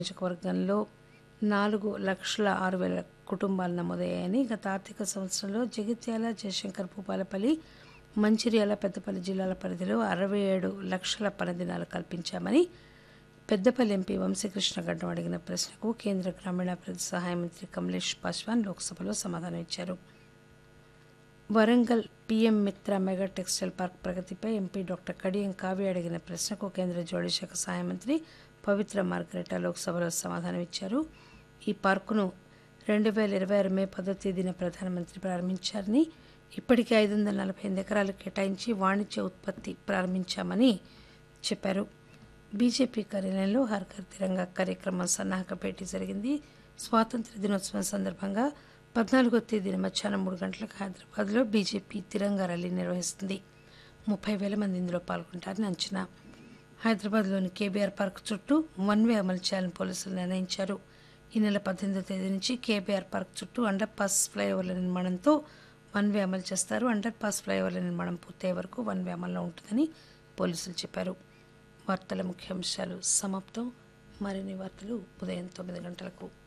నియోజకవర్గంలో నాలుగు లక్షల ఆరు వేల కుటుంబాలు నమోదయ్యాయని గత ఆర్థిక సంవత్సరంలో జగిత్యాల జయశంకర్ భూపాలపల్లి మంచిర్యాల పెద్దపల్లి జిల్లాల పరిధిలో అరవై ఏడు లక్షల పనిదినాలు కల్పించామని పెద్దపల్లి ఎంపీ వంశీకృష్ణ గడ్డం అడిగిన ప్రశ్నకు కేంద్ర గ్రామీణాభివృద్ధి సహాయ మంత్రి కమలేష్ పాస్వాన్ లోక్సభలో సమాధానం ఇచ్చారు Warangal PM Mitra mega textile park ప్రగతిపై ఎంపీ డాక్టర్ కడియం కావ్య అడిగిన ప్రశ్నకు కేంద్ర జౌళి శాఖ సహాయ మంత్రి పవిత్ర మార్గరెటా లోక్సభలో సమాధానం ఇచ్చారు ఈ పార్కును రెండు వేల ఇరవై ఆరు మే పదో తేదీన ప్రధానమంత్రి ప్రారంభించారని ఇప్పటికే ఐదు వందల నలభై ఎనిమిది ఎకరాలు కేటాయించి వాణిజ్య ఉత్పత్తి ప్రారంభించామని చెప్పారు బీజేపీ కార్యాలయంలో హర్ ఘర్ తిరంగా కార్యక్రమం సన్నాహక భేటీ జరిగింది స్వాతంత్ర దినోత్సవం సందర్భంగా పద్నాలుగో తేదీన మధ్యాహ్నం మూడు గంటలకు హైదరాబాద్లో బీజేపీ తిరంగా ర్యాలీ నిర్వహిస్తుంది ముప్పై వేల మంది ఇందులో పాల్గొంటారని అంచనా హైదరాబాద్లోని కేబీఆర్ పార్క్ చుట్టూ వన్ వే అమలు చేయాలని పోలీసులు నిర్ణయించారు ఈ నెల పద్దెనిమిదో తేదీ నుంచి కేబీఆర్ పార్క్ చుట్టూ అండర్ పాస్ ఫ్లైఓవర్ల నిర్మాణంతో వన్ వే అమలు చేస్తారు అండర్ పాస్ ఫ్లైఓవర్ల నిర్మాణం పూర్తయ్యే వరకు వన్ వే అమల్లో ఉంటుందని పోలీసులు చెప్పారు వార్తల ముఖ్యాంశాలు సమాప్తం మరిన్ని వార్తలు ఉదయం తొమ్మిది గంటలకు